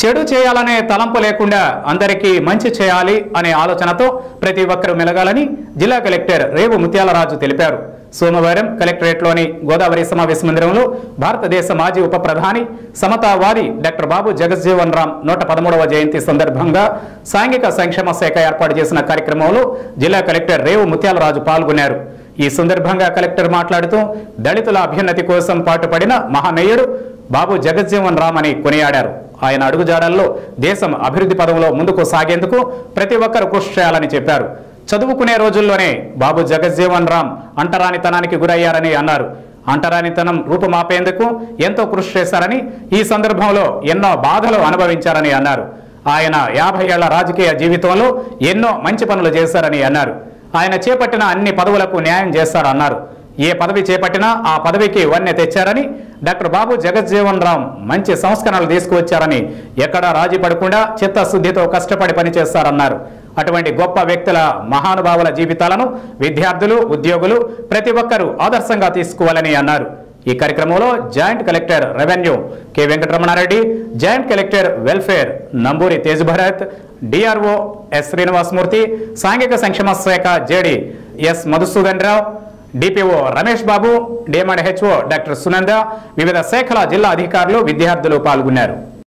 చెడు చేయాలనే తలంపు లేకుండా అందరికీ మంచి చేయాలి అనే ఆలోచనతో ప్రతి ఒక్కరూ మెలగాలని జిల్లా కలెక్టర్ రేవు ముత్యాలరాజు తెలిపారు సోమవారం కలెక్టరేట్లోని గోదావరి సమావేశ మందిరంలో భారతదేశ మాజీ ఉప ప్రధాని సమతావాది డాక్టర్ బాబు జగజ్జీవన్ రామ్ నూట పదమూడవ జయంతి సందర్భంగా సాంఘిక సంక్షేమ శాఖ ఏర్పాటు చేసిన కార్యక్రమంలో జిల్లా కలెక్టర్ రేవు ముత్యాలరాజు పాల్గొన్నారు ఈ సందర్భంగా కలెక్టర్ మాట్లాడుతూ దళితుల అభ్యున్నతి కోసం పాటుపడిన మహానీయుడు బాబు జగజ్జీవన్ రామ్ అని కొనియాడారు ఆయన అడుగుజాడల్లో దేశం అభివృద్ధి పదంలో ముందుకు సాగేందుకు ప్రతి ఒక్కరూ కృషి చేయాలని చెప్పారు చదువుకునే రోజుల్లోనే బాబు జగజ్జీవన్ రామ్ అంటరానితనానికి గురయ్యారని అన్నారు అంటరానితనం రూపుమాపేందుకు ఎంతో కృషి చేశారని ఈ సందర్భంలో ఎన్నో బాధలు అనుభవించారని అన్నారు ఆయన యాభై ఏళ్ల రాజకీయ జీవితంలో ఎన్నో మంచి పనులు చేశారని అన్నారు ఆయన చేపట్టిన అన్ని పదవులకు న్యాయం చేస్తారన్నారు ఏ పదవి చేపట్టినా ఆ పదవికి వన్నె తెచ్చారని డాక్టర్ బాబు జగజ్జీవన్ రామ్ మంచి సంస్కరణలు తీసుకువచ్చారని ఎక్కడా రాజీ పడకుండా చిత్తశుద్ధితో కష్టపడి పనిచేస్తారన్నారు అటువంటి గొప్ప వ్యక్తుల మహానుభావుల జీవితాలను విద్యార్థులు ఉద్యోగులు ప్రతి ఒక్కరూ ఆదర్శంగా తీసుకోవాలని అన్నారు ఈ కార్యక్రమంలో joint collector revenue K Venkataramana Reddy joint collector welfare Namburi Tej Bharat DRO S Srinivasamurthy సాంఘిక సంక్షేమ శాఖ JD S Madhusudan Rao DPO Ramesh Babu DM and HO doctor Sunanda వివిధ శాఖల జిల్లా అధికారులు విద్యార్థులు పాల్గొన్నారు